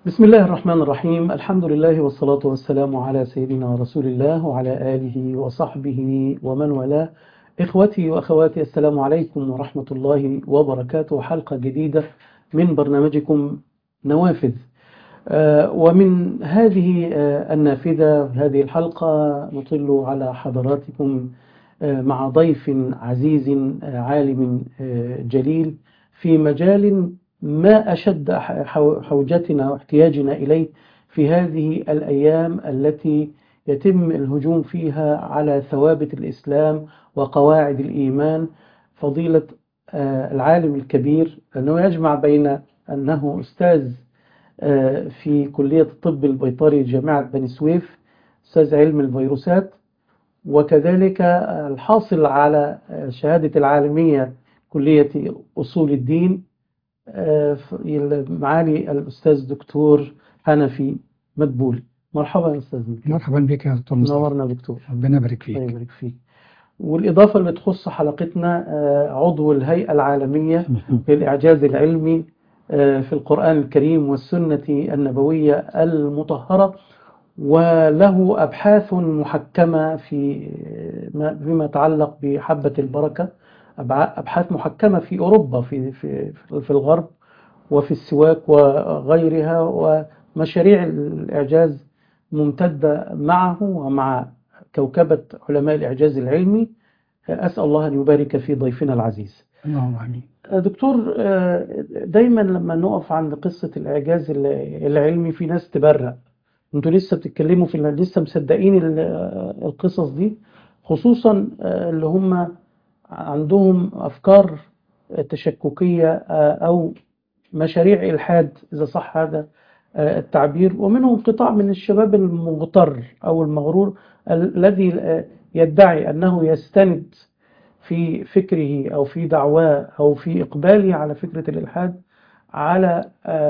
بسم الله الرحمن الرحيم الحمد لله والصلاة والسلام على سيدنا رسول الله وعلى آله وصحبه ومن والاه إخوتي وأخواتي السلام عليكم ورحمة الله وبركاته حلقة جديدة من برنامجكم نوافذ آه، ومن هذه آه، النافذة هذه الحلقة نطل على حضراتكم آه، مع ضيف عزيز آه، عالم آه، جليل في مجال ما أشد حو- حوجتنا واحتياجنا إليه في هذه الأيام التي يتم الهجوم فيها على ثوابت الإسلام وقواعد الإيمان فضيلة آه، العالم الكبير أنه يجمع بين أنه أستاذ آه، في كلية الطب البيطري جامعة بني سويف أستاذ علم الفيروسات وكذلك الحاصل على شهادة العالمية كلية أصول الدين آه، في- معالي الأستاذ دكتور حنفي مدبول مرحبا يا أستاذنا مرحبا بك يا دكتور مصطفى نورنا دكتور ربنا يبارك الله فيك يبارك فيك والإضافة اللي تخص حلقتنا آه، عضو الهيئة العالمية للإعجاز العلمي آه، في القرآن الكريم والسنة النبوية المطهرة وله أبحاث محكمة في ما- فيما يتعلق بحبة البركة أبع- أبحاث محكمة في أوروبا في في في الغرب وفي السواك وغيرها ومشاريع الإعجاز ممتدة معه ومع كوكبة علماء الإعجاز العلمي أسأل الله أن يبارك في ضيفنا العزيز اللهم امين دكتور آه، دايما لما نقف عند قصة الإعجاز ال- العلمي في ناس تبرق انتوا لسه بتتكلموا في لسه مصدقين ال- القصص دي خصوصا آه، اللي هم عندهم أفكار تشككية آه، أو مشاريع إلحاد إذا صح هذا آه، التعبير ومنهم قطاع من الشباب المغتر أو المغرور ال- الذي آه، يدعي أنه يستند في فكره أو في دعواه أو في إقباله على فكرة الإلحاد على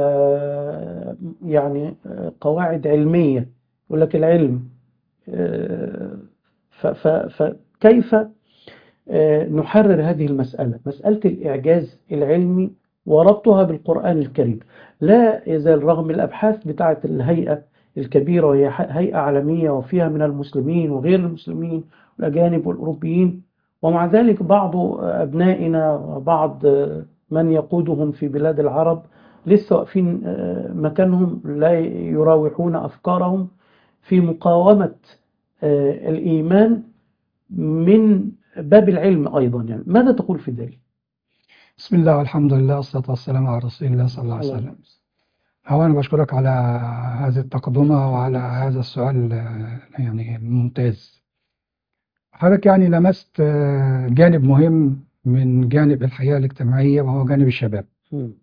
آه، يعني آه، قواعد علمية يقول لك العلم آه، ف- ف- فكيف آه، نحرر هذه المسألة مسألة الإعجاز العلمي وربطها بالقرآن الكريم لا يزال رغم الأبحاث بتاعة الهيئة الكبيرة وهي ح- هيئة عالمية وفيها من المسلمين وغير المسلمين والأجانب والأوروبيين ومع ذلك بعض أبنائنا وبعض من يقودهم في بلاد العرب لسه واقفين آه، مكانهم لا يراوحون أفكارهم في مقاومة آه، الإيمان من باب العلم أيضا يعني ماذا تقول في ذلك؟ بسم الله والحمد لله والصلاة والسلام على رسول الله صلى الله عليه وسلم أولا بشكرك على هذه التقدمة وعلى هذا السؤال آه، يعني ممتاز حضرتك يعني لمست آه، جانب مهم من جانب الحياة الاجتماعية وهو جانب الشباب مم.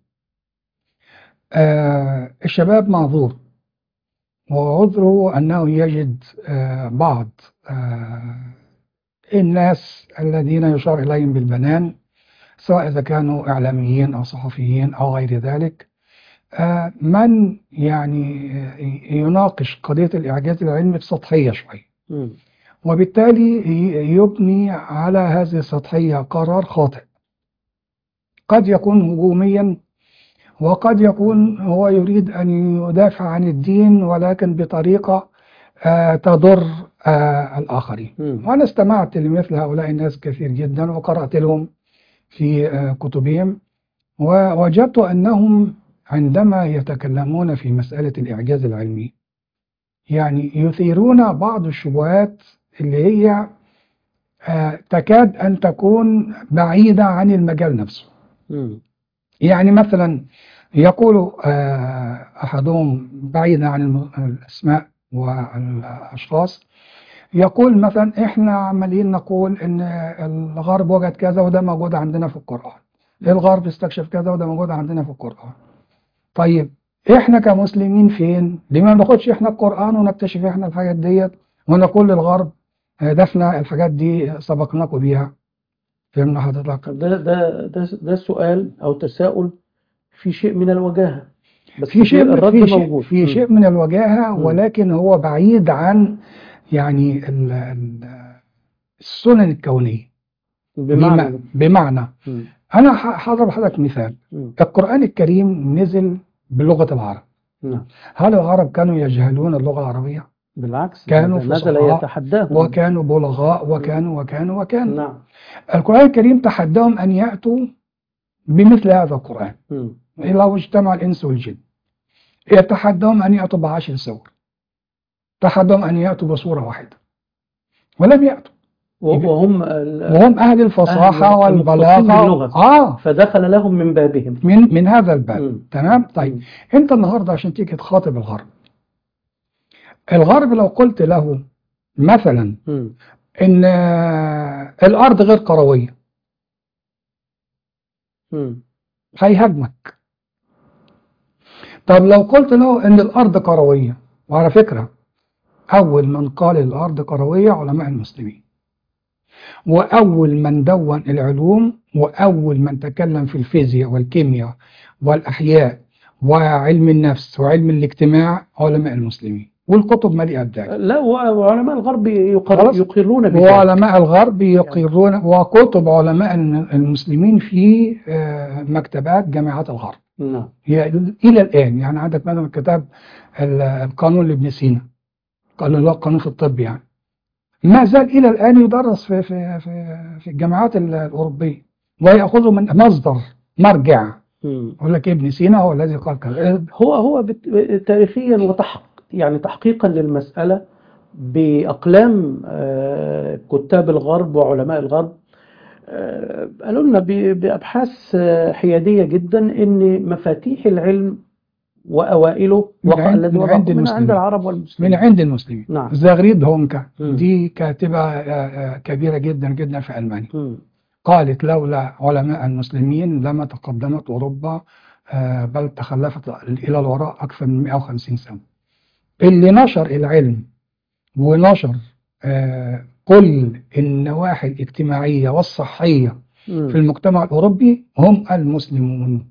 آه، الشباب معذور وعذره أنه يجد آه، بعض آه، الناس الذين يشار إليهم بالبنان سواء إذا كانوا إعلاميين أو صحفيين أو غير ذلك آه، من يعني آه، يناقش قضية الإعجاز العلمي بسطحية شوية مم. وبالتالي ي- يبني على هذه السطحية قرار خاطئ قد يكون هجوميا وقد يكون هو يريد أن يدافع عن الدين ولكن بطريقة آه، تضر آه، الآخرين مم. وأنا استمعت لمثل هؤلاء الناس كثير جدا وقرأت لهم في آه، كتبهم ووجدت أنهم عندما يتكلمون في مسألة الإعجاز العلمي يعني يثيرون بعض الشبهات اللي هي آه، تكاد أن تكون بعيدة عن المجال نفسه مم. يعني مثلا يقول آه، أحدهم بعيدا عن الم- الأسماء والأشخاص يقول مثلا إحنا عمالين نقول إن الغرب وجد كذا وده موجود عندنا في القرآن الغرب استكشف كذا وده موجود عندنا في القرآن طيب إحنا كمسلمين فين؟ ليه ما ناخدش إحنا القرآن ونكتشف إحنا الحاجات ديت ونقول للغرب هدفنا الحاجات دي سبقناكم بيها فهمنا حضرتك؟ طب ده ده ده ده سؤال أو تساؤل في شيء من الوجاهة بس في شيء الرد في شيء موجود في مم. شيء من الوجاهة مم. ولكن هو بعيد عن يعني ال- ال- السنن الكونية بمعنى بم- بمعنى مم. أنا ح- هضرب لحضرتك مثال مم. القرآن الكريم نزل بلغة العرب نعم هل العرب كانوا يجهلون اللغة العربية بالعكس كانوا ده نزل فصحاء يتحداهم وكانوا بلغاء وكانوا وكانوا وكانوا نعم القرآن الكريم تحداهم أن يأتوا بمثل هذا القرآن مم. لو اجتمع الإنس والجن يتحداهم أن يأتوا بعشر سور تحداهم أن يأتوا بصورة واحدة ولم يأتوا وهم ال- وهم أهل الفصاحة أهل والبلاغة المختصين باللغة. آه فدخل لهم من بابهم من من هذا الباب مم. تمام طيب مم. أنت النهاردة عشان تيجي تخاطب الغرب الغرب لو قلت له مثلا مم. إن آه، الأرض غير كروية مم. هيهاجمك طب لو قلت له ان الارض كرويه وعلى فكره اول من قال الارض كرويه علماء المسلمين واول من دون العلوم واول من تكلم في الفيزياء والكيمياء والاحياء وعلم النفس وعلم الاجتماع علماء المسلمين والكتب مليئه بذلك لا و- وعلماء الغرب يقر... خلاص. يقرون بذلك وعلماء الغرب يقرون وكتب علماء المسلمين في آه، مكتبات جامعات الغرب نعم هي إلى الآن يعني عندك مثلا كتاب ال- القانون لابن سينا قانون اللي هو القانون في الطب يعني ما زال إلى الآن يدرس في في في في الجامعات ال- الأوروبية ويأخذه من مصدر مرجع مم. يقول لك ابن سينا هو الذي قال كذا هو هو بت- تاريخيا وتحق يعني تحقيقا للمسألة بأقلام آه، كتاب الغرب وعلماء الغرب آه، قالوا لنا ب- بأبحاث آه، حيادية جدا إن مفاتيح العلم وأوائله من وقع عند- الذي من وقع عند من عند المسلمين. العرب من والمسلمين عند المسلمين نعم زاغريد هونكا مم. دي كاتبة آه، آه، كبيرة جدا جدا في ألمانيا مم. قالت لولا علماء المسلمين لما تقدمت أوروبا آه، بل تخلفت إلى الوراء أكثر من 150 سنة اللي نشر العلم ونشر آه، كل النواحي الاجتماعية والصحية في مم. المجتمع الأوروبي هم المسلمون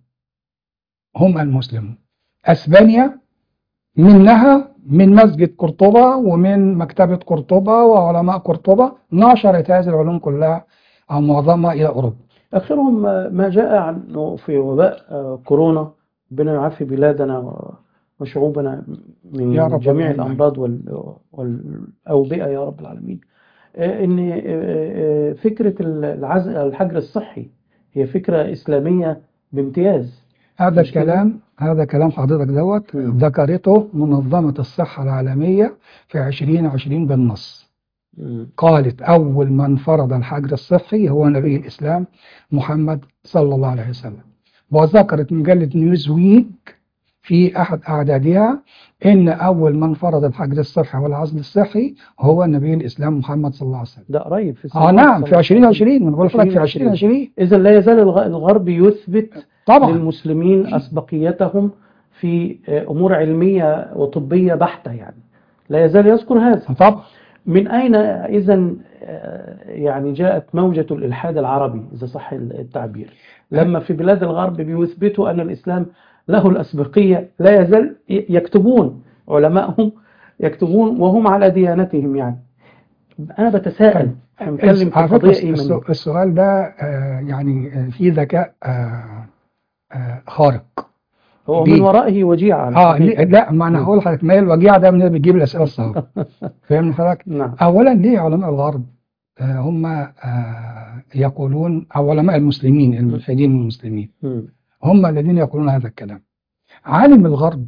هم المسلمون أسبانيا منها من مسجد قرطبة ومن مكتبة قرطبة وعلماء قرطبة نشرت هذه العلوم كلها أو معظمها إلى أوروبا آخرهم آه، ما جاء عنه في وباء آه، كورونا ربنا يعافي بلادنا و- وشعوبنا من يا رب جميع اللهم الأمراض وال- والأوبئة يا رب العالمين آه، إن آه، آه، فكرة العزل الحجر الصحي هي فكرة إسلامية بامتياز هذا مش كده؟ الكلام هذا كلام حضرتك دوت مم. ذكرته منظمة الصحة العالمية في 2020 بالنص مم. قالت أول من فرض الحجر الصحي هو نبي الإسلام محمد صلى الله عليه وسلم وذكرت مجلة نيوزويك في أحد أعدادها إن أول من فرض الحجر الصحي والعزل الصحي هو نبي الإسلام محمد صلى الله عليه وسلم ده قريب في آه نعم في 2020 أنا بقول لك في 2020 إذا لا يزال الغ- الغرب يثبت طبعا للمسلمين أسبقيتهم في آه، أمور علمية وطبية بحتة يعني لا يزال يذكر هذا طبعا من أين إذا يعني جاءت موجة الإلحاد العربي إذا صح التعبير لما في بلاد الغرب بيثبتوا أن الإسلام له الأسبقية لا يزال ي- يكتبون علماءهم يكتبون وهم على ديانتهم يعني أنا بتساءل احنا بنتكلم في على فكرة قضية الس- إيمانية السؤال ده آه، يعني آه، فيه ذكاء آه، آه، خارق هو ليه؟ من ورائه وجيعة على اه الحقيقة. ليه- لا ما انا مم. هقول لحضرتك ما هي الوجيعه ده من اللي بيجيب الاسئله الصعبه فاهم حضرتك؟ نعم اولا ليه علماء الغرب آه، هم آه، يقولون او علماء المسلمين الملحدين المسلمين مم. هم الذين يقولون هذا الكلام عالم الغرب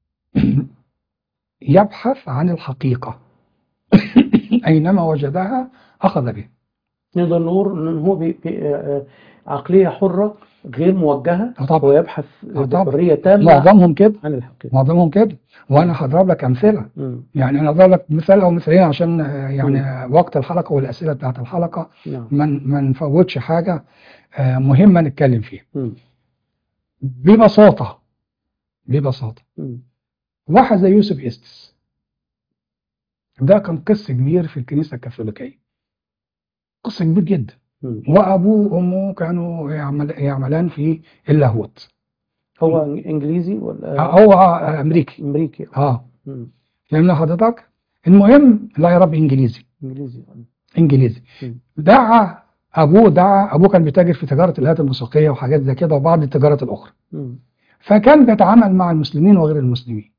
يبحث عن الحقيقه اينما وجدها اخذ بها نقدر نقول ان هو بي بي آه، عقلية حرة غير موجهة آه طبعا. هو يبحث آه طبعا. بحرية تامة معظمهم كده عن الحقيقة معظمهم كده وانا هضرب لك امثله مم. يعني انا اضرب لك مثال او مثالين عشان آه، يعني آه، وقت الحلقه والاسئله بتاعت الحلقه نعم ما ن- ما نفوتش حاجه آه، مهمه نتكلم فيها مم. ببساطه ببساطه مم. واحد زي يوسف إستس ده كان قس كبير في الكنيسه الكاثوليكيه قس كبير جدا مم. وابوه وامه كانوا يعمل يعملان في اللاهوت هو انجليزي ولا هو آه، امريكي امريكي اه مم. فهمنا حضرتك المهم لا يا رب انجليزي انجليزي انجليزي مم. دعا ابوه دعا ابوه كان بيتاجر في تجاره الالات الموسيقيه وحاجات زي كده وبعض التجارات الاخرى مم. فكان بيتعامل مع المسلمين وغير المسلمين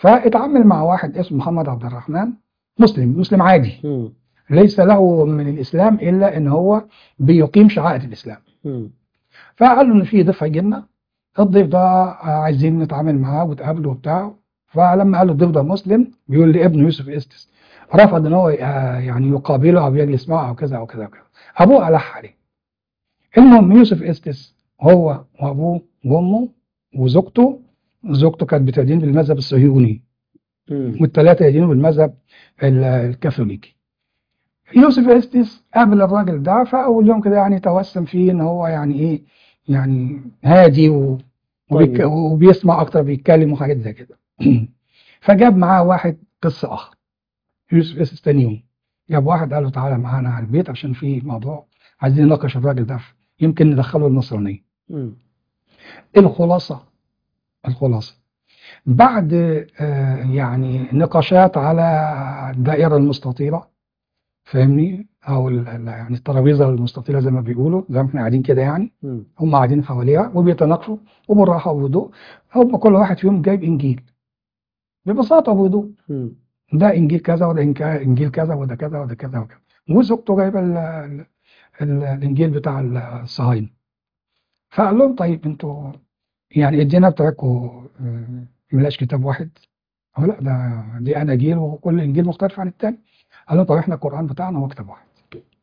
فاتعامل مع واحد اسمه محمد عبد الرحمن مسلم مسلم عادي مم. ليس له من الإسلام إلا إن هو بيقيم شعائر الإسلام مم. فقال له إن في ضيف هيجي لنا الضيف ده عايزين نتعامل معاه وتقابله وبتاع فلما قال له الضيف ده مسلم بيقول لي ابنه يوسف استس رفض ان هو آه، يعني يقابله او يجلس معه او كذا او كذا وكذا ابوه ألح عليه المهم يوسف استس هو وابوه وامه وزوجته زوجته كانت بتدين بالمذهب الصهيوني مم. والثلاثه يدينوا بالمذهب ال- الكاثوليكي يوسف استس قابل الراجل ده فاول يوم كده يعني توسم فيه ان هو يعني ايه يعني هادي و... وبيك... طيب. وبيسمع اكتر بيتكلم وحاجات زي كده فجاب معاه واحد قس اخر يوسف استس تاني يوم جاب واحد قال له تعالى معانا على البيت عشان في موضوع عايزين نناقش الراجل ده يمكن ندخله النصرانيه مم. الخلاصة الخلاصة بعد آه، يعني نقاشات على الدائرة المستطيلة فاهمني أو ال- ال- يعني الترابيزة المستطيلة زي ما بيقولوا زي ما احنا قاعدين كده يعني مم. هم قاعدين حواليها وبيتناقشوا وبالراحة وبهدوء هم كل واحد فيهم جايب إنجيل ببساطة وبهدوء مم. ده إنجيل كذا وده إنك- إنجيل كذا وده كذا وده كذا وكذا وزوجته جايبة ال- ال- ال- الإنجيل بتاع الصهاينة فقال لهم طيب انتوا يعني الديانة بتاعتكم آه، ملاش كتاب واحد أو لا ده دي أناجيل وكل إنجيل مختلف عن التاني قال لهم طب احنا القرآن بتاعنا هو كتاب واحد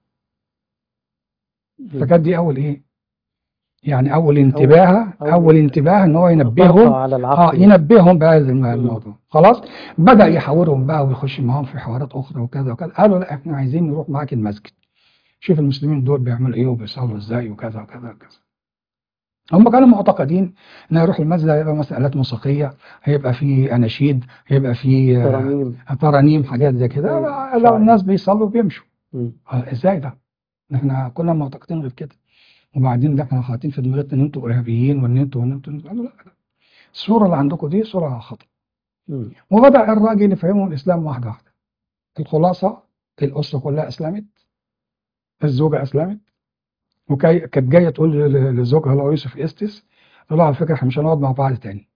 مم. فكانت دي أول إيه يعني أول انتباه أول- أول انتباه إن هو ضغط ينبههم على اه العقل ينبههم بهذا الم- الموضوع خلاص بدأ يحاورهم بقى ويخش معاهم في حوارات أخرى وكذا وكذا قالوا لا احنا عايزين نروح معاك المسجد شوف المسلمين دول بيعملوا ايه وبيصلوا ازاي وكذا وكذا وكذا هم كانوا معتقدين ان يروح المسجد هيبقى مسألات موسيقية هيبقى في اناشيد هيبقى في آه، ترانيم ترانيم حاجات زي كده أيوة، لو شعر. الناس بيصلوا بيمشوا مم. آه، ازاي ده احنا كنا معتقدين غير كده وبعدين ده احنا حاطين في دماغنا ان انتوا ارهابيين وان انتوا وان انتوا قالوا لا لا الصورة اللي عندكم دي صورة خطأ مم. وبدأ الراجل يفهمهم الإسلام واحدة واحدة الخلاصة الأسرة كلها أسلمت الزوجة أسلمت وكي كانت جاية تقول ل- لزوجها اللي هو يوسف إستس تقول له على فكرة إحنا مش هنقعد مع بعض تاني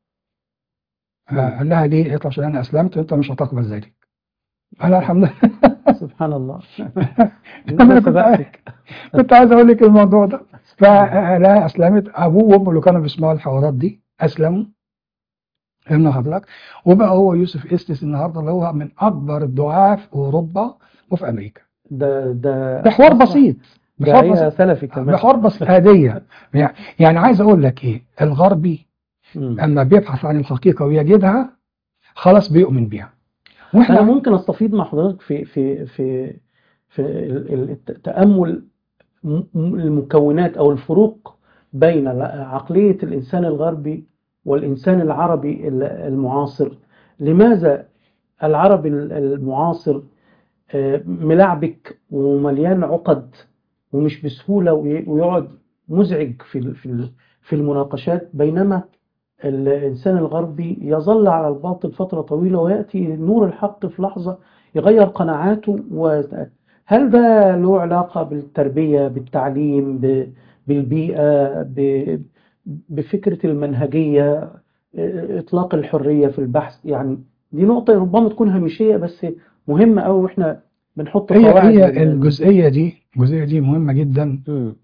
آه، قال لها ليه؟ قالت له عشان أنا أسلمت وأنت مش هتقبل ذلك قال الحمد لله سبحان الله أنا أنا كنت سبقتك كنت عايز أقول لك الموضوع ده فلا أسلمت أبوه وأمه اللي كانوا بيسمعوا الحوارات دي أسلموا فهمنا حضرتك وبقى هو يوسف إستس النهارده اللي هو من أكبر الدعاة في أوروبا وفي أمريكا ده ده بحوار بسيط بحوار داعية بسيط سلفي كمان بحوار بس هدية يعني يعني عايز اقول لك ايه الغربي مم. اما بيبحث عن الحقيقة ويجدها خلاص بيؤمن بيها أنا واحنا ممكن أستفيد مع حضرتك في في في في ال- ال- التأمل م- م- المكونات أو الفروق بين ال- عقلية الإنسان الغربي والإنسان العربي ال- المعاصر لماذا العربي ال- المعاصر آه، ملعبك ومليان عقد ومش بسهولة وي- ويقعد مزعج في ال- في ال- في المناقشات بينما الإنسان الغربي يظل على الباطل فترة طويلة ويأتي نور الحق في لحظة يغير قناعاته وهل ده له علاقة بالتربية بالتعليم ب- بالبيئة ب- بفكرة المنهجية إطلاق الحرية في البحث يعني دي نقطة ربما تكون هامشية بس مهمة أوي وإحنا بنحط هي قواعد هي لل- الجزئية دي الجزئية دي مهمة جدا مم.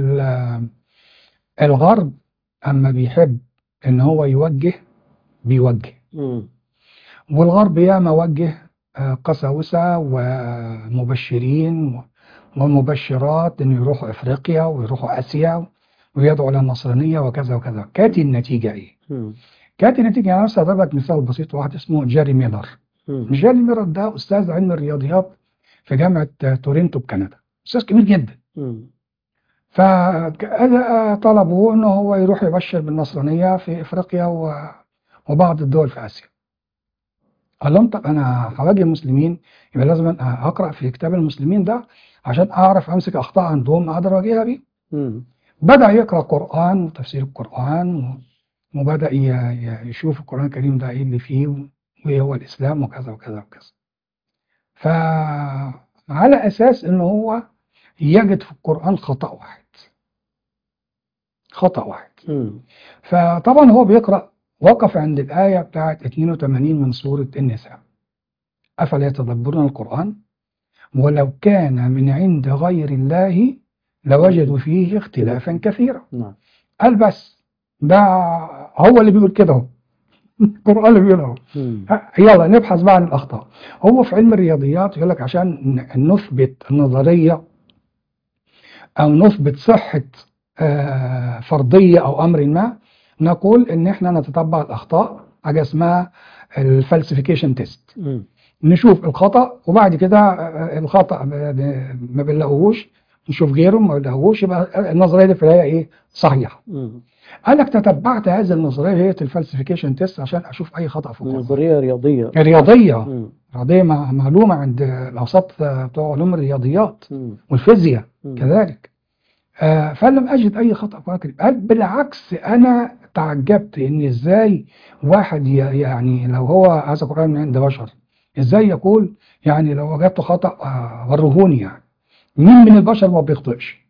والغرب اما بيحب ان هو يوجه بيوجه مم. والغرب ياما وجه آه، قساوسة ومبشرين ومبشرات ان يروحوا افريقيا ويروحوا اسيا ويدعوا للنصرانية وكذا وكذا كانت النتيجة ايه؟ مم. كانت النتيجة يعني مثلا أضرب لك مثال بسيط واحد اسمه جاري ميلر مم. جاري ميلر ده أستاذ علم الرياضيات في جامعة تورنتو بكندا أستاذ كبير جدا مم. فطلبوا أنه هو يروح يبشر بالنصرانية في إفريقيا و- وبعض الدول في آسيا قال لهم طب أنا هواجه مسلمين يبقى لازم أقرأ في كتاب المسلمين ده عشان أعرف أمسك أخطاء عندهم أقدر أواجهها بيه مم. بدأ يقرأ قرآن وتفسير القرآن و- وبدأ ي- ي- يشوف القرآن الكريم ده إيه اللي فيه وإيه هو الإسلام وكذا وكذا وكذا فعلى أساس إن هو يجد في القرآن خطأ واحد خطأ واحد مم. فطبعا هو بيقرأ وقف عند الآية بتاعت 82 من سورة النساء أفلا يتدبرون القرآن ولو كان من عند غير الله لوجدوا فيه اختلافا كثيرا نعم قال بس ده هو اللي بيقول كده اهو القرآن اللي بيقول اهو مم. ها، يلا نبحث بقى عن الأخطاء هو في علم الرياضيات يقول لك عشان ن- نثبت نظرية أو نثبت صحة آه، فرضية أو أمر ما نقول إن إحنا نتتبع الأخطاء حاجة اسمها الفالسيفيكيشن تيست مم. نشوف الخطأ وبعد كده آه، الخطأ ب- ب- ما بنلاقوهوش نشوف غيره ما بنلاقوهوش يبقى النظرية دي في الحقيقة إيه صحيحة مم. قال لك تتبعت هذه النظرية هي الفالسيفيكيشن تيست عشان أشوف أي خطأ في القرآن نظرية رياضية الرياضية مم. الرياضية مع- معلومة عند الأوساط بتوع علوم الرياضيات مم. والفيزياء مم. كذلك آه، فلم أجد أي خطأ في القرآن الكريم قال بالعكس أنا تعجبت إن إزاي واحد ي- يعني لو هو هذا القرآن من عند بشر إزاي يقول يعني لو وجدت خطأ آه، ورهوني يعني مين من البشر ما بيخطئش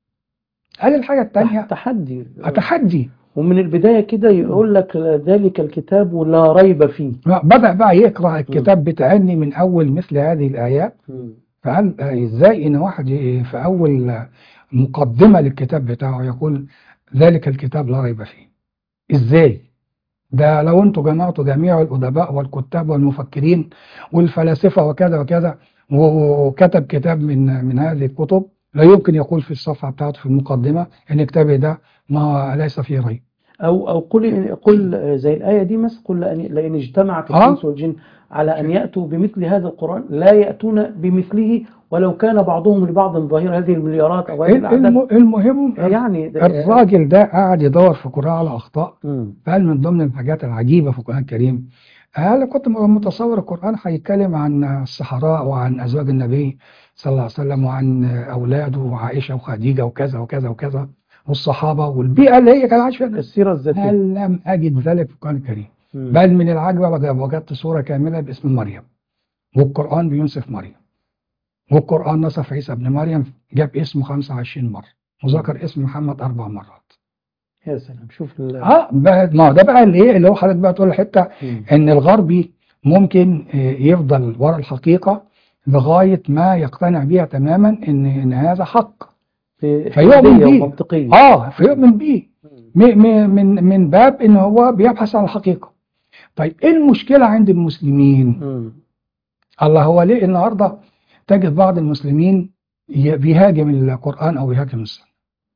قال الحاجة الثانية تحدي تحدي ومن البداية كده يقول لك ذلك الكتاب لا ريب فيه بدأ بقى يقرأ الكتاب بتأني من أول مثل هذه الآيات مم. فقال آه، ازاي ان واحد ي- في اول آه، مقدمة للكتاب بتاعه يقول ذلك الكتاب لا ريب فيه ازاي ده لو انتوا جمعتوا جميع الادباء والكتاب والمفكرين والفلاسفة وكذا وكذا و- وكتب كتاب من من هذه الكتب لا يمكن يقول في الصفحة بتاعته في المقدمة ان كتابي ده ما ليس فيه ريب أو أو قل قل زي الآية دي مثلا قل لأن لئن اجتمعت آه. الإنس والجن على أن يأتوا بمثل هذا القرآن لا يأتون بمثله ولو كان بعضهم لبعض ظهير هذه المليارات أو هذه الأعداد الم- المهم يعني ده- الراجل ده قاعد يدور في القرآن على اخطاء مم. فقال من ضمن الحاجات العجيبة في القرآن الكريم أنا كنت متصور القرآن هيتكلم عن الصحراء وعن أزواج النبي صلى الله عليه وسلم وعن أولاده وعائشة وخديجة وكذا وكذا وكذا والصحابة والبيئة اللي هي كان عايش فيها الناس. السيرة الذاتية هل لم أجد ذلك في القرآن الكريم مم. بل من العجب وجد- وجدت سورة كاملة باسم مريم والقرآن بينصف مريم والقرآن نصف عيسى ابن مريم جاب اسمه 25 مرة وذكر اسم محمد أربع مرات يا سلام شوف ال... اه بقى- ما هو ده بقى اللي ايه اللي هو حضرتك بقى تقول الحته مم. ان الغربي ممكن آه، يفضل ورا الحقيقه لغايه ما يقتنع بيها تماما ان ان هذا حق في فيؤمن حدية بيه. ومنطقية اه فيؤمن بيه مم. م- م- من من باب ان هو بيبحث عن الحقيقه طيب ايه المشكله عند المسلمين مم. الله هو ليه النهارده تجد بعض المسلمين ي- بيهاجم القرآن أو يهاجم السنة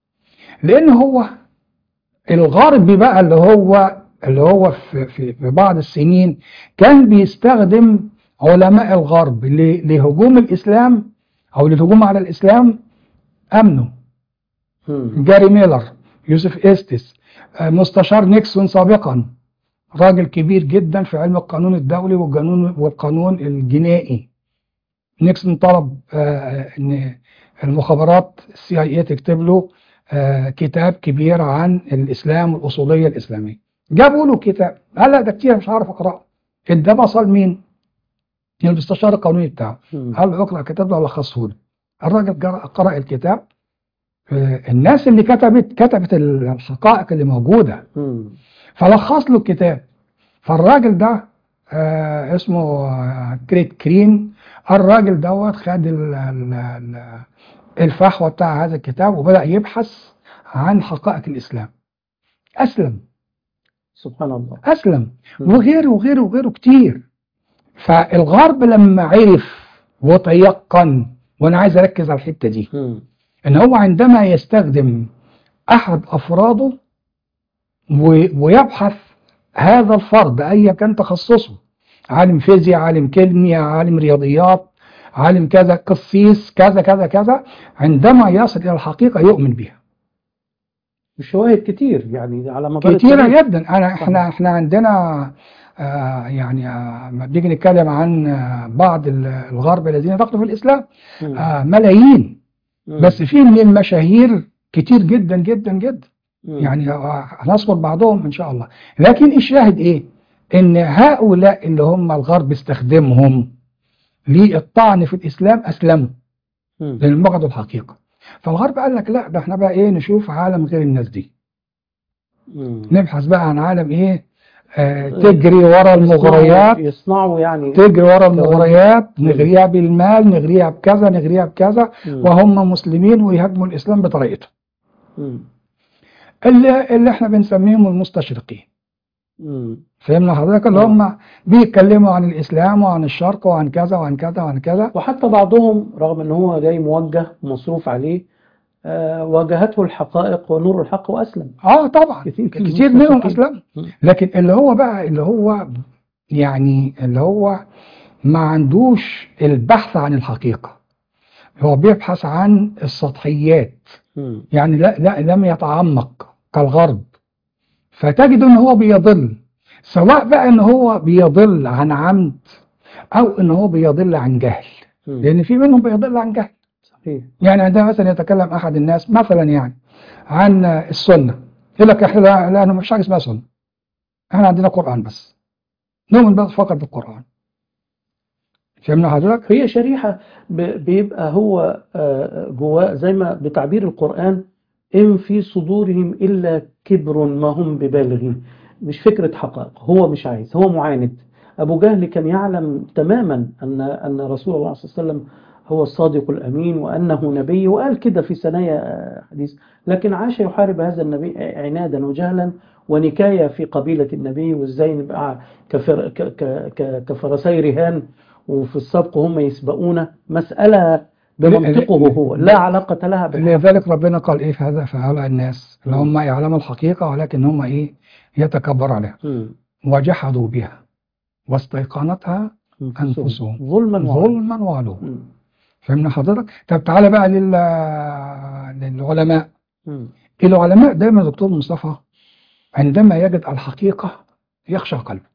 لأن هو الغرب بقى اللي هو اللي هو في, في, في بعض السنين كان بيستخدم علماء الغرب ل- لهجوم الإسلام أو للهجوم على الإسلام أمنوا مم. جاري ميلر يوسف إستس آه، مستشار نيكسون سابقا راجل كبير جدا في علم القانون الدولي والقانون والقانون الجنائي نيكسون طلب آه، ان المخابرات السي اي اي تكتب له آه، كتاب كبير عن الاسلام والاصوليه الاسلاميه جابوا له كتاب قال لا ده كتير مش عارف اقراه ادى بصل مين المستشار القانوني بتاعه مم. قال له اقرا الكتاب ده ولا خصه له الراجل جرى- قرأ الكتاب آه، الناس اللي كتبت كتبت الحقائق اللي موجوده مم. فلخص له الكتاب فالراجل ده آه اسمه آه كريت كرين الراجل دوت خد ال- ال- ال- الفحوى بتاع هذا الكتاب وبدأ يبحث عن حقائق الإسلام أسلم سبحان الله أسلم مم. وغيره وغيره وغيره كتير فالغرب لما عرف وتيقن وأنا عايز أركز على الحتة دي مم. ان هو عندما يستخدم احد افراده و- ويبحث هذا الفرد ايا كان تخصصه عالم فيزياء عالم كيمياء عالم رياضيات عالم كذا قسيس كذا كذا كذا عندما يصل الى الحقيقه يؤمن بها الشواهد كتير يعني على مدار كتيرة التاريخ. جدا انا احنا احنا عندنا آه يعني آه لما بنيجي نتكلم عن آه بعض ال- الغرب الذين دخلوا في الاسلام مم. آه ملايين مم. بس في من المشاهير كتير جدا جدا جدا مم. يعني هنذكر بعضهم ان شاء الله لكن الشاهد ايه ان هؤلاء اللي هم الغرب استخدمهم للطعن في الاسلام اسلموا مم. لان فقدوا الحقيقه فالغرب قال لك لا ده احنا بقى ايه نشوف عالم غير الناس دي مم. نبحث بقى عن عالم ايه آه، تجري ورا المغريات يصنعوا يعني تجري ورا المغريات نغريها بالمال نغريها بكذا نغريها بكذا مم. وهم مسلمين ويهاجموا الإسلام بطريقتهم مم. اللي, اللي احنا بنسميهم المستشرقين مم. فهمنا حضرتك اللي هم بيتكلموا عن الإسلام وعن الشرق وعن كذا وعن كذا وعن كذا وحتى بعضهم رغم ان هو جاي موجه ومصروف عليه آه، واجهته الحقائق ونور الحق واسلم اه طبعا كتير- كتير كتير منهم مستشرقين. أسلموا مم. لكن اللي هو بقى اللي هو يعني اللي هو ما عندوش البحث عن الحقيقة هو بيبحث عن السطحيات مم. يعني لا, لا لم يتعمق كالغرب فتجد ان هو بيضل سواء بقى ان هو بيضل عن عمد او ان هو بيضل عن جهل مم. لان في منهم بيضل عن جهل صحيح يعني عندما مثلا يتكلم احد الناس مثلا يعني عن السنه يقول لك احنا لا, لا مفيش حاجه اسمها سنه احنا عندنا قران بس نؤمن بس فقط بالقران فهمنا حضرتك؟ هي شريحة ب- بيبقى هو آه، جواه زي ما بتعبير القرآن إن في صدورهم إلا كبر ما هم ببالغين مش فكرة حقائق هو مش عايز هو معاند أبو جهل كان يعلم تماما أن أن رسول الله صلى الله عليه وسلم هو الصادق الأمين وأنه نبي وقال كده في ثنايا آه، حديث لكن عاش يحارب هذا النبي عنادا وجهلا ونكاية في قبيلة النبي وإزاي نبقى كفر ك- ك- ك- كفرسي رهان وفي السبق هم يسبقون مسألة بمنطقه هو لا علاقة لها بالحق لذلك ربنا قال ايه في هذا في هؤلاء الناس اللي هم يعلموا الحقيقه ولكن هم ايه يتكبروا عليها مم. وجحدوا بها واستيقنتها أنفسهم. ظلما وعلوا. ظلما وعلوا مم. فهمنا حضرتك؟ طب تعالى بقى لل... للعلماء مم. العلماء دايما يا دكتور مصطفى عندما يجد الحقيقة يخشى قلبه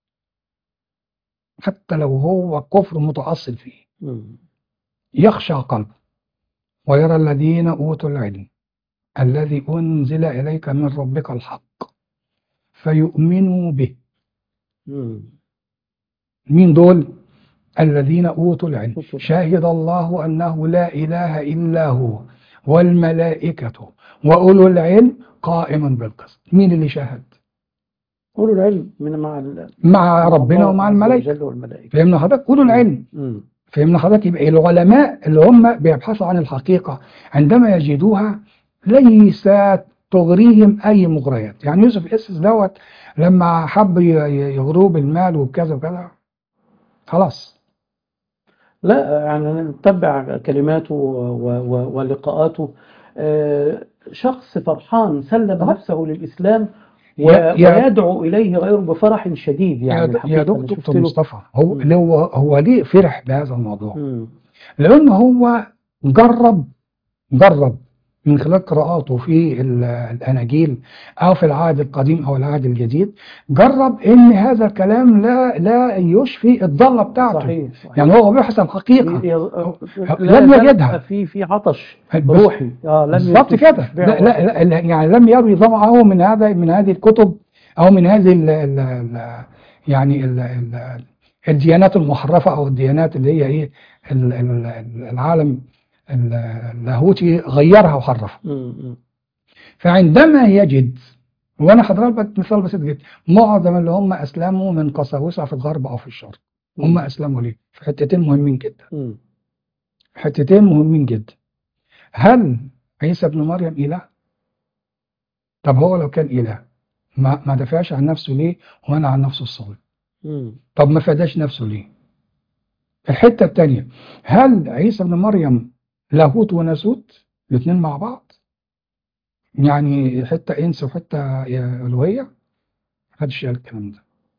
حتى لو هو كفر متأصل فيه مم. يخشى قلبه ويرى الذين أوتوا العلم الذي أنزل إليك من ربك الحق فيؤمنوا به مم. مين دول؟ الذين أوتوا العلم أوتوا. شهد الله أنه لا إله إلا هو والملائكة وأولو العلم قائما بالقسط مين اللي شهد؟ أولو العلم من مع ال- مع ربنا الله ومع عز الملائكة وجل والملائكة فهمنا حضرتك؟ أولو العلم مم. فهمنا حضرتك يبقى العلماء اللي هم بيبحثوا عن الحقيقة عندما يجدوها ليس تغريهم أي مغريات يعني يوسف إسس دوت لما حب ي- ي- يغروه بالمال وبكذا وكذا خلاص لا يعني نتبع كلماته و- و- ولقاءاته آه، شخص فرحان سلم آه. نفسه للإسلام و- يا- يا- ويدعو إليه غيره بفرح شديد يا يعني د- الحقيقة يا أنا دكتور شفت له مصطفى هو مم. ليه هو هو ليه فرح بهذا الموضوع؟ مم. لأن هو جرب جرب من خلال قراءاته في ال- الأناجيل أو في العهد القديم أو العهد الجديد جرب إن هذا الكلام لا لا يشفي الضالة بتاعته صحيح صحيح يعني هو بيبحث عن حقيقة ي- لم لا يجدها. يبقى في في عطش بس- روحي اه لم بالظبط يشبع كده لا, لا, لا يعني لم يروي ظمأه من هذا من هذه الكتب أو من هذه ال ال ال يعني ال ال الديانات المحرفة أو الديانات اللي هي إيه ال- ال- العالم ال- اللاهوتي غيرها وحرفها مم. مم. فعندما يجد وانا حضرتك لك مثال بسيط جدا معظم اللي هم اسلموا من قساوسه في الغرب او في الشرق هم اسلموا ليه؟ في حتتين مهمين جدا مم. حتتين مهمين جدا هل عيسى ابن مريم اله؟ طب هو لو كان اله ما ما دافعش عن نفسه ليه؟ وانا عن نفسه الصليب مم. طب ما فداش نفسه ليه؟ الحته الثانيه هل عيسى ابن مريم لاهوت وناسوت الاثنين مع بعض؟ يعني حته انس وحته الوهيه؟ محدش قال الكلام ده.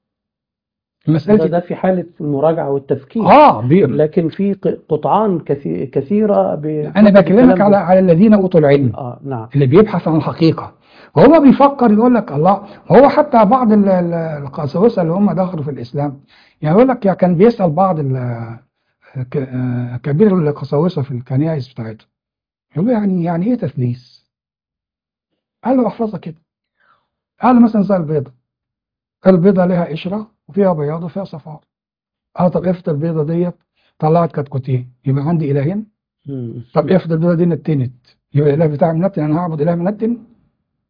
ده, المساله ده في حالة المراجعة والتفكير اه بي... لكن في ق- قطعان كثي- كثيرة ب... انا بكلمك على على الذين اوتوا العلم اه نعم اللي بيبحث عن الحقيقه وهو بيفكر يقول لك الله هو حتى بعض ال- ال- القساوسه اللي هم دخلوا في الاسلام يعني يقول لك يعني كان بيسال بعض ال- ك- آه، كبير القساوسه في الكنائس بتاعتهم يقول له يعني يعني ايه تثليث؟ قال له احفظها كده قال له مثلا زي البيضه البيضه لها قشره وفيها بياض وفيها صفار اه طب افرض البيضه ديت طلعت كتكوتين يبقى عندي الهين مم. طب افرض البيضه دي نتنت يبقى الاله بتاعي منتن انا هعبد اله منتن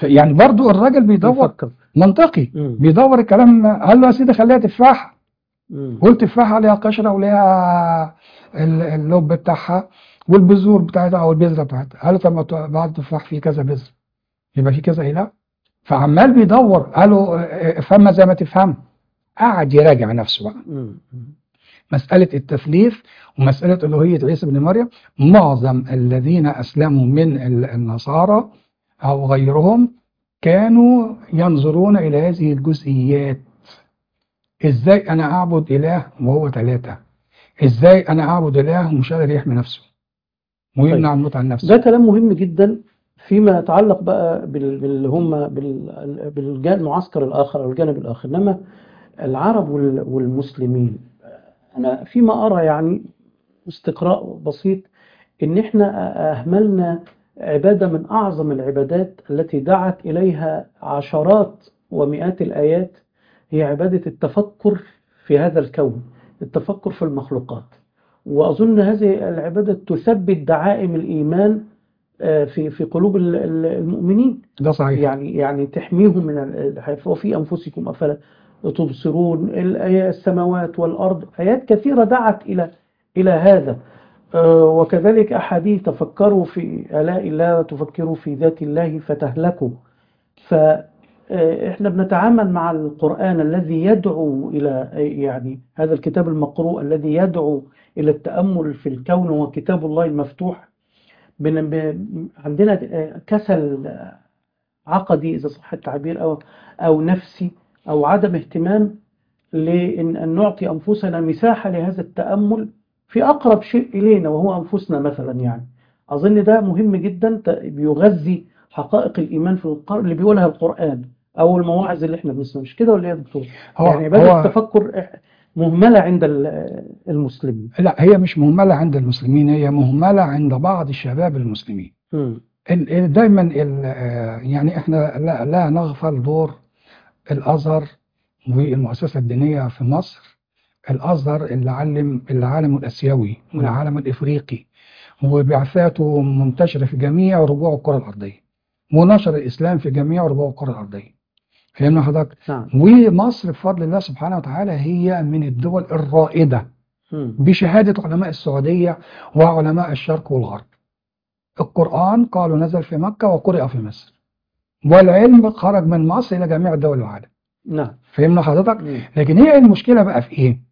يعني برضو الراجل بيدور بيفكر منطقي مم. بيدور الكلام قال له يا سيدي خليها تفاح مم. والتفاحة ليها قشرة وليها ال- اللب بتاعها والبذور بتاعتها أو البذرة بتاعتها قال له طب ما ت- بعد التفاح فيه كذا بذرة يبقى فيه كذا إله فعمال بيدور قالوا اه، افهمها زي ما تفهم قعد يراجع نفسه بقى مم. مم. مسألة التثليث ومسألة ألوهية عيسى بن مريم معظم الذين أسلموا من ال- النصارى أو غيرهم كانوا ينظرون إلى هذه الجزئيات إزاي أنا أعبد إله وهو ثلاثة إزاي أنا أعبد إله ومش قادر يحمي نفسه ويمنع طيب. الموت عن نفسه ده كلام مهم جدا فيما يتعلق بقى بال- باللي هم بال- بالجانب المعسكر الآخر أو الجانب الآخر إنما العرب وال- والمسلمين أنا فيما أرى يعني استقراء بسيط إن إحنا أهملنا عبادة من أعظم العبادات التي دعت إليها عشرات ومئات الآيات هي عبادة التفكر في هذا الكون التفكر في المخلوقات وأظن هذه العبادة تثبت دعائم الإيمان آه، في في قلوب ال- ال- المؤمنين ده صحيح يعني يعني تحميهم من ال- وفي أنفسكم أفلا تبصرون الآيات السماوات والأرض آيات كثيرة دعت إلى إلى هذا آه، وكذلك أحاديث تفكروا في آلاء الله وتفكروا في ذات الله فتهلكوا فإحنا بنتعامل مع القرآن الذي يدعو إلى يعني هذا الكتاب المقروء الذي يدعو إلى التأمل في الكون هو كتاب الله المفتوح بن- ب- عندنا آه، كسل آه، عقدي إذا صح التعبير أو أو نفسي أو عدم اهتمام لأن أن نعطي أنفسنا مساحة لهذا التأمل في أقرب شيء إلينا وهو أنفسنا مثلا يعني أظن ده مهم جدا ت- بيغذي حقائق الإيمان في القرآن اللي بيقولها القرآن أو المواعظ اللي احنا بنسمعها مش كده ولا إيه يا دكتور؟ هو يعني عبادة هو التفكر مهملة عند ال- المسلمين. لا هي مش مهملة عند المسلمين هي مهملة عند بعض الشباب المسلمين مم. ال- ال- دايما ال- آه، يعني احنا لا, لا نغفل دور الازهر والمؤسسه الدينيه في مصر الازهر اللي علم العالم الاسيوي والعالم الافريقي وبعثاته منتشره في جميع ربوع الكره الارضيه ونشر الاسلام في جميع ربوع الكره الارضيه فهمنا حضرتك نعم. ومصر بفضل الله سبحانه وتعالى هي من الدول الرائده مم. بشهاده علماء السعوديه وعلماء الشرق والغرب القرآن قالوا نزل في مكة وقرئ في مصر والعلم خرج من مصر إلى جميع دول العالم نعم. فهمنا حضرتك مم. لكن هي المشكلة بقى في إيه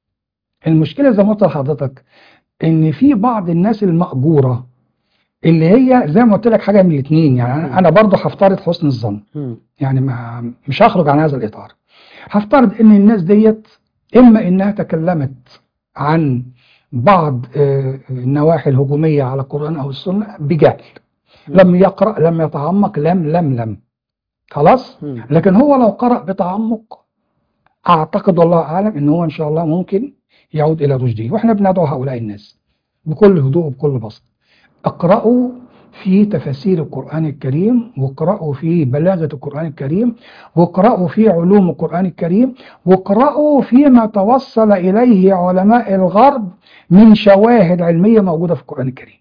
المشكلة زي ما قلت لحضرتك إن في بعض الناس المأجورة اللي هي زي ما قلت لك حاجة من الاثنين يعني أنا- أنا برضه هفترض حسن الظن مم. يعني ما مش هخرج عن هذا الإطار هفترض إن الناس ديت إما إنها تكلمت عن بعض آه، النواحي الهجومية على القرآن أو السنة بجهل لم يقرأ لم يتعمق لم لم لم خلاص مم. لكن هو لو قرأ بتعمق أعتقد والله أعلم إن هو إن شاء الله ممكن يعود إلى رشده وإحنا بندعو هؤلاء الناس بكل هدوء وبكل بسط اقرأوا في تفاسير القرآن الكريم واقرأوا في بلاغة القرآن الكريم واقرأوا في علوم القرآن الكريم واقرأوا فيما توصل إليه علماء الغرب من شواهد علمية موجودة في القرآن الكريم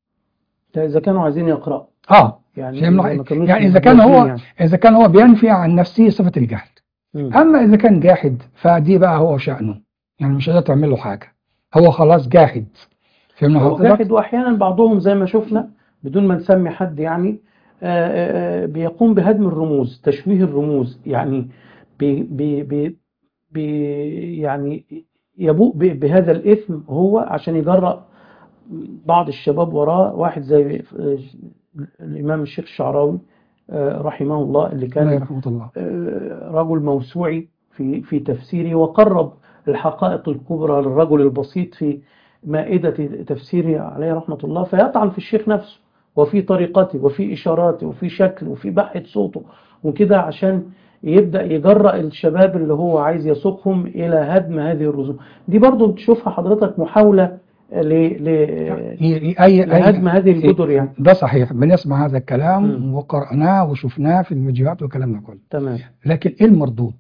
ده إذا كانوا عايزين يقرأوا آه يعني فهمنا؟ إذا ما كانوش يعني إذا كان هو مجبرين يعني. إذا كان هو بينفي عن نفسه صفة الجهل مم. أما إذا كان جاحد فدي بقى هو شأنه يعني مش هتقدر تعمل له حاجة هو خلاص جاحد فهمنا هو حضرتك؟ جاحد واحيانا بعضهم زي ما شفنا بدون ما نسمي حد يعني آه، آه، آه، بيقوم بهدم الرموز تشويه الرموز يعني بي بي بي بي يعني يبوء ب- بهذا الإثم هو عشان يجرأ بعض الشباب وراه واحد زي آه، الإمام الشيخ الشعراوي آه، رحمه الله اللي الله كان يرحمه الله رجل موسوعي في في تفسيره وقرب الحقائق الكبرى للرجل البسيط في مائدة تفسيره عليه رحمة الله فيطعن في الشيخ نفسه وفي طريقته وفي إشاراته وفي شكله وفي بحة صوته وكده عشان يبدأ يجرأ الشباب اللي هو عايز يسوقهم إلى هدم هذه الرسوم دي برضو بتشوفها حضرتك محاولة ل... ل... ي- ي- أي لهدم أي هذه الجدر يعني ده صحيح بنسمع هذا الكلام مم. وقرأناه وشفناه في الفيديوهات والكلام ده كله تمام لكن إيه المردود؟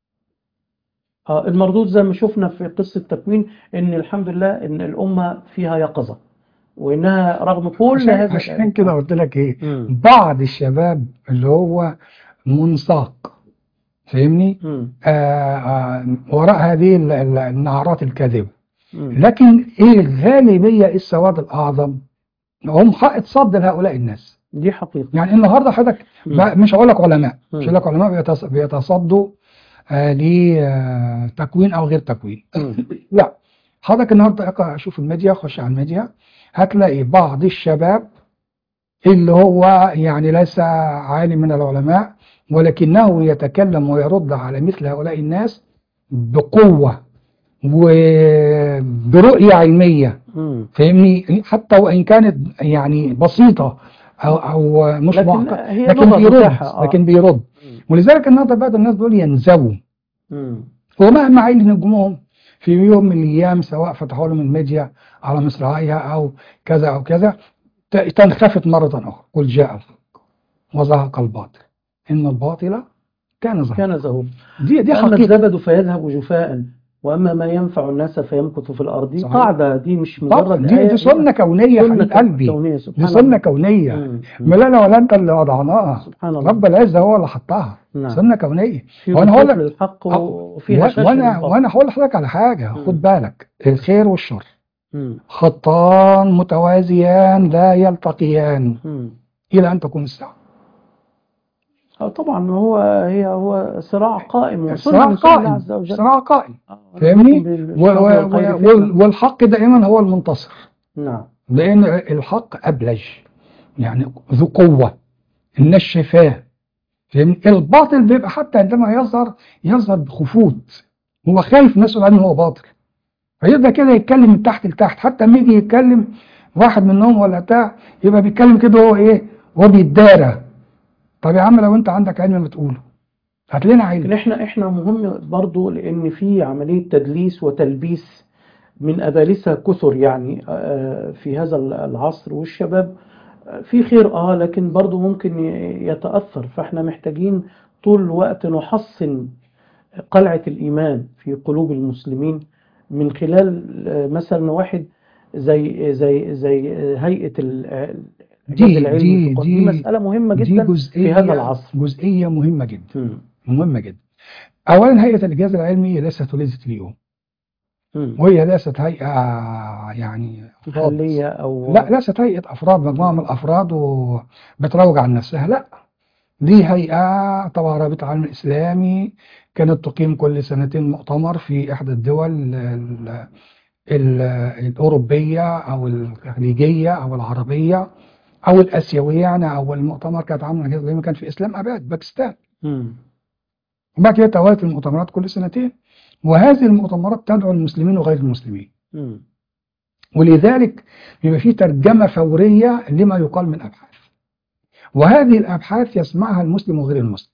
آه، المردود زي ما شفنا في قصة تكوين إن الحمد لله إن الأمة فيها يقظة وانها رغم كل عشان, هذا عشان كده قلت لك ايه مم. بعض الشباب اللي هو منساق فاهمني مم. آه آه وراء هذه ال- ال- النعرات الكاذبة مم. لكن ايه الغالبية السواد الأعظم هم حائط صد لهؤلاء الناس دي حقيقة يعني النهارده حضرتك مم. بقى- مش هقول لك علماء مم. مش هقول لك علماء بيتص- بيتصدوا آه لتكوين او غير تكوين مم. لا حضرتك النهارده اقرا شوف الميديا خش على الميديا هتلاقي بعض الشباب اللي هو يعني ليس عالم من العلماء ولكنه يتكلم ويرد على مثل هؤلاء الناس بقوة وبرؤية علمية مم. فاهمني حتى وإن كانت يعني بسيطة أو أو مش لكن معقدة هي لكن لغة بيرد متاحة آه. لكن بيرد مم. ولذلك النهارده بعض الناس بيقول ينزووا مم. ومهما عيل نجومهم في يوم من الايام سواء فتحوا لهم الميديا على مصراعيها او كذا او كذا ت- تنخفت مره اخرى قل جاء الحق وزهق الباطل ان الباطل كان زهقا كان زهوق دي دي أما حقيقه الزبد فيذهب جفاء وأما ما ينفع الناس فيمكث في الأرض دي صحيح. قاعدة دي مش طبعا مجرد دي آية دي سنه كونيه يا سنة حبيب قلبي كونية دي سبحان سنه الله كونيه مم. ما لا أنا ولا انت اللي وضعناها سبحان الله رب العزه هو اللي حطها نعم سنه كونيه في وانا هقول وصول لك للحق آه، وفي و- هشاشة وانا للباطل. وانا هقول لحضرتك على حاجه مم. خد بالك الخير والشر مم. خطان متوازيان لا يلتقيان مم. إلى أن تكون الساعة آه، طبعا هو هي هو صراع قائم وسنة صراع من سنن الله قائم عز وجل صراع قائم آه، فاهمني؟ عليكم بالشر و- و- والخير و- فتنة. وال- والحق دائما هو المنتصر نعم لأن الحق أبلج يعني ذو قوة الناس شايفاه فاهمني؟ الباطل بيبقى حتى عندما يظهر يظهر بخفوت هو خايف الناس يقول عنه هو باطل فيبقى كده يتكلم من تحت لتحت حتى لما يجي يتكلم واحد منهم ولا بتاع يبقى بيتكلم كده هو ايه هو بيتدارى طب يا عم لو انت عندك علم ما تقوله هات لنا لكن علم احنا احنا مهم برضو لان في عمليه تدليس وتلبيس من ابالسه كثر يعني آه، في هذا العصر والشباب آه، في خير اه لكن برضو ممكن ي- يتاثر فاحنا محتاجين طول الوقت نحصن قلعه الايمان في قلوب المسلمين من خلال آه، مثلا واحد زي زي زي آه، هيئه ال- آه، الإعجاز دي العلمي دي في القرآن. دي دي مساله مهمه دي جدا في جزئية هذا العصر جزئية مهمة جدا مم. مهمة جدا أولا هيئة الإجازة العلمي ليست وليدة اليوم مم. وهي ليست هيئة يعني أفراد محليه او لا ليست هيئة أفراد مجموعة من الأفراد وبتروج عن نفسها لا دي هيئة طبعا رابطة العالم الإسلامي كانت تقيم كل سنتين مؤتمر في إحدى الدول ال- ال- الأوروبية أو الخليجية أو العربية أو الآسيوية يعني أول مؤتمر كانت عاملة الجهاز العلمي كان في إسلام أباد باكستان مم. وبعد كده توالت المؤتمرات كل سنتين وهذه المؤتمرات تدعو المسلمين وغير المسلمين مم. ولذلك بيبقى في ترجمة فورية لما يقال من أبحاث وهذه الأبحاث يسمعها المسلم وغير المسلم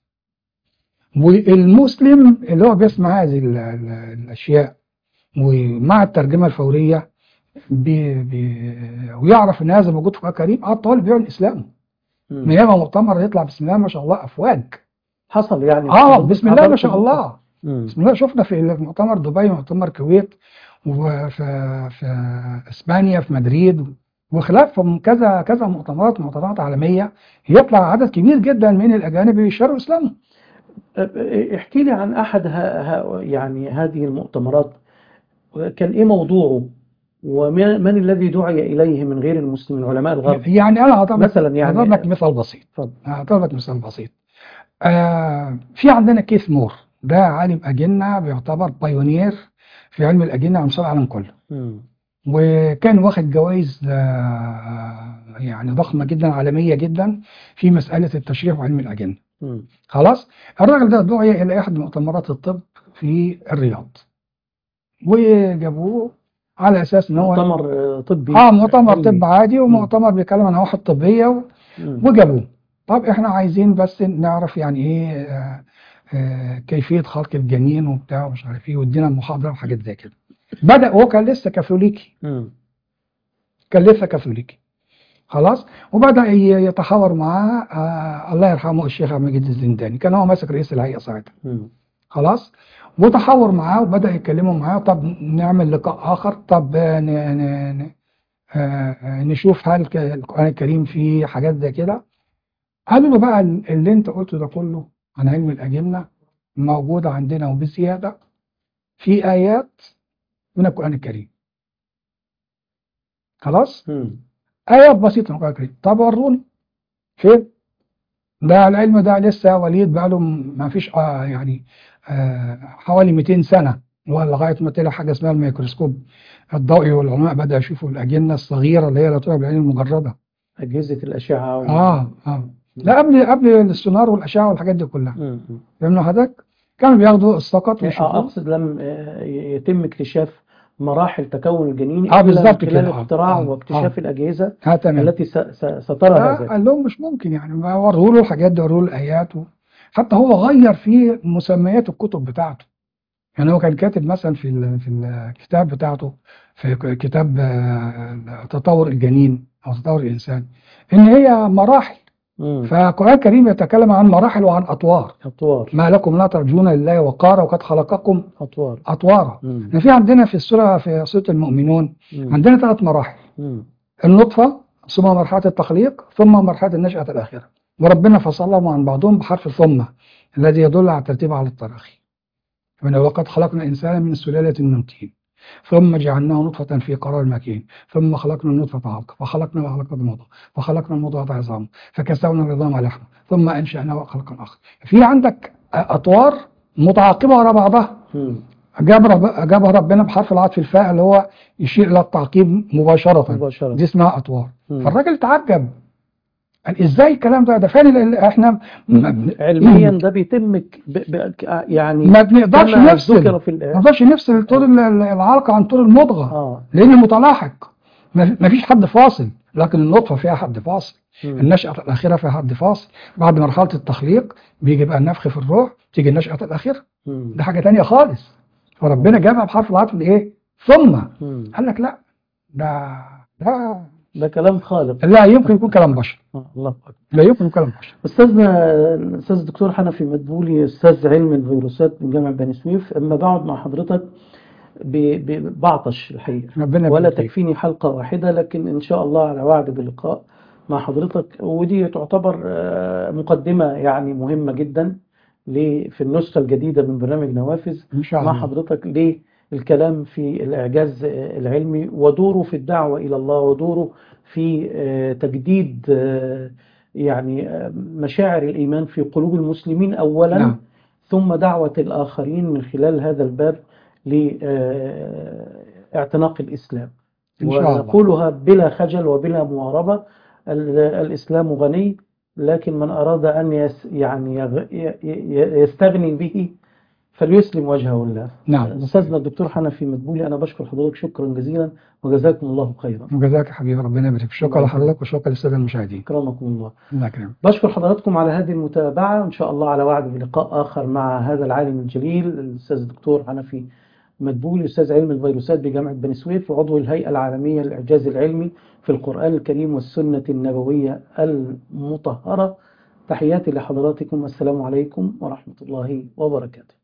والمسلم اللي هو بيسمع هذه ال- ال- الأشياء ومع الترجمة الفورية بي بي ويعرف ان هذا موجود في القرآن الكريم اه الطالب بيعلن اسلامه مم. من ياما مؤتمر يطلع بسم الله ما شاء الله افواج حصل يعني اه بسم الله ما حضرت شاء المؤتمر. الله مم. بسم الله شفنا في مؤتمر دبي ومؤتمر الكويت وفي في اسبانيا في مدريد وخلافهم كذا كذا مؤتمرات مؤتمرات عالميه يطلع عدد كبير جدا من الاجانب يشاركوا اسلامهم أه، احكي لي عن احد ها ها يعني هذه المؤتمرات كان ايه موضوعه ومن من الذي دعي اليه من غير المسلمين علماء الغرب يعني انا هضرب لك مثلا يعني هضرب لك مثال بسيط اتفضل هضرب لك مثال بسيط آه في عندنا كيث مور ده عالم اجنه بيعتبر بايونير في علم الاجنه على مستوى العالم كله مم. وكان واخد جوائز آه، يعني ضخمة جدا عالمية جدا في مسألة التشريح وعلم الأجنة مم. خلاص الراجل ده دعي إلى إحدى مؤتمرات الطب في الرياض وجابوه على أساس إن هو مؤتمر آه، طبي آه مؤتمر علمي. طب عادي ومؤتمر بيتكلم عن نواحي الطبية و- مم. وجابوه طب إحنا عايزين بس نعرف يعني إيه آه، آه، كيفية خلق الجنين وبتاع ومش عارف إيه وادينا المحاضرة وحاجات زي كده بدأ هو كان لسه كاثوليكي مم. كان لسه كاثوليكي خلاص وبدأ ي- يتحاور معاه آه الله يرحمه الشيخ عبد المجيد الزنداني كان هو ماسك رئيس الهيئة ساعتها مم. خلاص وتحاور معاه وبدأ يتكلموا معاه طب نعمل لقاء آخر طب ن... ن... ن... آه، نشوف هل ك- القرآن الكريم فيه حاجات زي كده قالوا له بقى اللي انت قلته ده كله عن علم الأجنة موجود عندنا وبزيادة في آيات من القرآن الكريم خلاص مم. آيات بسيطة من القرآن الكريم طب وروني فين ده العلم ده لسه وليد بقى له ما فيش آه يعني آه حوالي 200 سنة ولغاية ما طلع حاجة اسمها الميكروسكوب الضوئي والعلماء بدأوا يشوفوا الأجنة الصغيرة اللي هي لا ترى بالعين المجردة أجهزة الأشعة وال- اه اه لا قبل قبل السونار والأشعة والحاجات دي كلها مم. مم. فهمنا حضرتك كانوا بياخدوا السقط آه، ويشوفوه أقصد لم آه، يتم اكتشاف مراحل تكون الجنين آه، إلا من بالظبط خلال كده، آه، اختراع آه، واكتشاف آه. الأجهزة ها تمام التي س- س- سترى آه، هذا قال لهم مش ممكن يعني ما وروا له الحاجات دي وروا له الآيات و... حتى هو غير في مسميات الكتب بتاعته يعني هو كان كاتب مثلا في ال- في الكتاب بتاعته في ك- كتاب آه، تطور الجنين أو تطور الإنسان إن هي مراحل مم. فالقرآن الكريم يتكلم عن مراحل وعن أطوار أطوار ما لكم لا ترجون لله وقارا وقد خلقكم أطوار أطوارا مم. إحنا في عندنا في السورة في سورة المؤمنون مم. عندنا ثلاث مراحل مم. النطفة ثم مرحلة التخليق ثم مرحلة النشأة الآخرة وربنا فصلهم عن بعضهم بحرف ثم الذي يدل على الترتيب على التراخي من وقد خلقنا الإنسان من سلالة من طين ثم جعلناه نطفة في قرار مكين ثم خلقنا النطفة علقة فخلقنا وخلقنا المضغة فخلقنا المضغة عظاما فكسونا العظام لحما ثم أنشأناه خلقا آخر في عندك أطوار متعاقبة على بعضها مم. جاب رب جابها ربنا بحرف العطف الفاء اللي هو يشير إلى التعقيب مباشرة مباشرة دي اسمها أطوار مم. فالراجل تعجب قال ازاي الكلام ده ده فين ال- احنا ما بن- علميا ده بيتم ك- ب... ب... ك- يعني ما بنقدرش كما نفصل ذكر في ما ال... نقدرش نفصل طول ال- ال- العلقة عن طول المضغة اه لأن متلاحق ما ما فيش حد فاصل لكن النطفة فيها حد فاصل مم. النشأة الأخيرة فيها حد فاصل بعد مرحلة التخليق بيجي بقى النفخ في الروح تيجي النشأة الأخيرة مم. ده حاجة تانية خالص فربنا جابها بحرف العطف الإيه ثم مم. قال لك لا ده ده ده كلام خالق لا يمكن يكون كلام بشر آه. الله أكبر لا يمكن يكون كلام بشر استاذنا الاستاذ الدكتور حنفي مدبولي استاذ علم الفيروسات من جامعه بني سويف اما بقعد مع حضرتك ب- ب- بعطش الحقيقه ربنا ولا يبارك فيك. تكفيني حلقه واحده لكن ان شاء الله على وعد بلقاء مع حضرتك ودي تعتبر آه، مقدمه يعني مهمه جدا ل- في النسخه الجديده من برنامج نوافذ إن شاء مع الله حضرتك للكلام في الإعجاز آه، العلمي ودوره في الدعوة إلى الله ودوره في آه، تجديد آه، يعني آه، مشاعر الإيمان في قلوب المسلمين أولا نعم. ثم دعوة الآخرين من خلال هذا الباب لاعتناق الإسلام إن شاء الله ونقولها بلا خجل وبلا مواربة ال- الإسلام غني لكن من أراد أن يس يعني يغ- ي- ي- يستغني به فليسلم وجهه لله نعم أستاذنا الدكتور حنفي مدبولي أنا بشكر حضرتك شكرا جزيلا وجزاكم الله خيرا وجزاك يا حبيبي ربنا يبارك فيك شكرا الله لحضرتك وشكرا للساده المشاهدين أكرمكم الله الله يكرمك بشكر حضراتكم على هذه المتابعة إن شاء الله على وعد بلقاء آخر مع هذا العالم الجليل الأستاذ الدكتور حنفي مدبولي أستاذ علم الفيروسات بجامعة بني سويف وعضو الهيئة العالمية للإعجاز العلمي في القرآن الكريم والسنة النبوية المطهرة تحياتي لحضراتكم والسلام عليكم ورحمة الله وبركاته